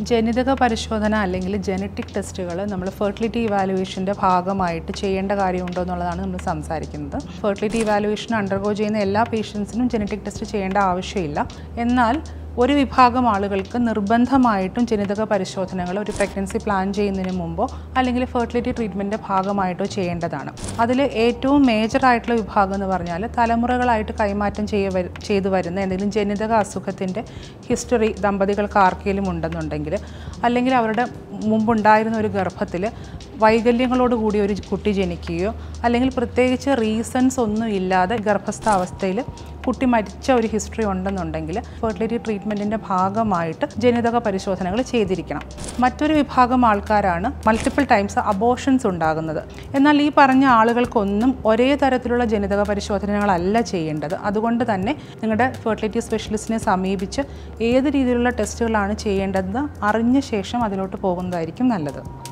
ജനിതക പരിശോധന അല്ലെങ്കിൽ ജനറ്റിക് ടെസ്റ്റുകൾ നമ്മൾ ഫെർട്ടിലിറ്റി ഇവാലുവേഷൻ്റെ ഭാഗമായിട്ട് ചെയ്യേണ്ട കാര്യമുണ്ടോ എന്നുള്ളതാണ് നമ്മൾ സംസാരിക്കുന്നത് ഫെർട്ടിലിറ്റി ഇവാലുവേഷൻ അണ്ടർഗോ ചെയ്യുന്ന എല്ലാ പേഷ്യൻസിനും ജനറ്റിക് ടെസ്റ്റ് ചെയ്യേണ്ട ആവശ്യമില്ല എന്നാൽ ഒരു വിഭാഗം ആളുകൾക്ക് നിർബന്ധമായിട്ടും ജനിതക പരിശോധനകൾ ഒരു പ്രഗ്നൻസി പ്ലാൻ ചെയ്യുന്നതിന് മുമ്പോ അല്ലെങ്കിൽ ഫെർട്ടിലിറ്റി ട്രീറ്റ്മെൻറ്റിൻ്റെ ഭാഗമായിട്ടോ ചെയ്യേണ്ടതാണ് അതിൽ ഏറ്റവും മേജർ ആയിട്ടുള്ള വിഭാഗം എന്ന് പറഞ്ഞാൽ തലമുറകളായിട്ട് കൈമാറ്റം ചെയ്യ വരു- ചെയ്തു വരുന്ന എന്തെങ്കിലും ജനിതക അസുഖത്തിൻ്റെ ഹിസ്റ്ററി ദമ്പതികൾക്ക് ആർക്കെങ്കിലും ഉണ്ടെന്നുണ്ടെങ്കിൽ അല്ലെങ്കിൽ അവരുടെ മുമ്പുണ്ടായിരുന്ന ഒരു ഗർഭത്തിൽ വൈകല്യങ്ങളോട് കൂടി ഒരു കുട്ടി ജനിക്കുകയോ അല്ലെങ്കിൽ പ്രത്യേകിച്ച് റീസൺസ് ഒന്നും ഇല്ലാതെ ഗർഭസ്ഥാവസ്ഥയിൽ കുട്ടി മരിച്ച ഒരു ഹിസ്റ്ററി ഉണ്ടെന്നുണ്ടെങ്കിൽ ഫെർട്ടിലിറ്റി ട്രീറ്റ്മെൻറ്റിൻ്റെ ഭാഗമായിട്ട് ജനിതക പരിശോധനകൾ ചെയ്തിരിക്കണം മറ്റൊരു വിഭാഗം ആൾക്കാരാണ് മൾട്ടിപ്പിൾ ടൈംസ് അബോഷൻസ് ഉണ്ടാകുന്നത് എന്നാൽ ഈ പറഞ്ഞ ആളുകൾക്കൊന്നും ഒരേ തരത്തിലുള്ള ജനിതക പരിശോധനകളല്ല ചെയ്യേണ്ടത് അതുകൊണ്ട് തന്നെ നിങ്ങളുടെ ഫെർട്ടിലിറ്റി സ്പെഷ്യലിസ്റ്റിനെ സമീപിച്ച് ഏത് രീതിയിലുള്ള ടെസ്റ്റുകളാണ് ചെയ്യേണ്ടതെന്ന് അറിഞ്ഞ ശേഷം അതിലോട്ട് പോകുന്നതായിരിക്കും നല്ലത്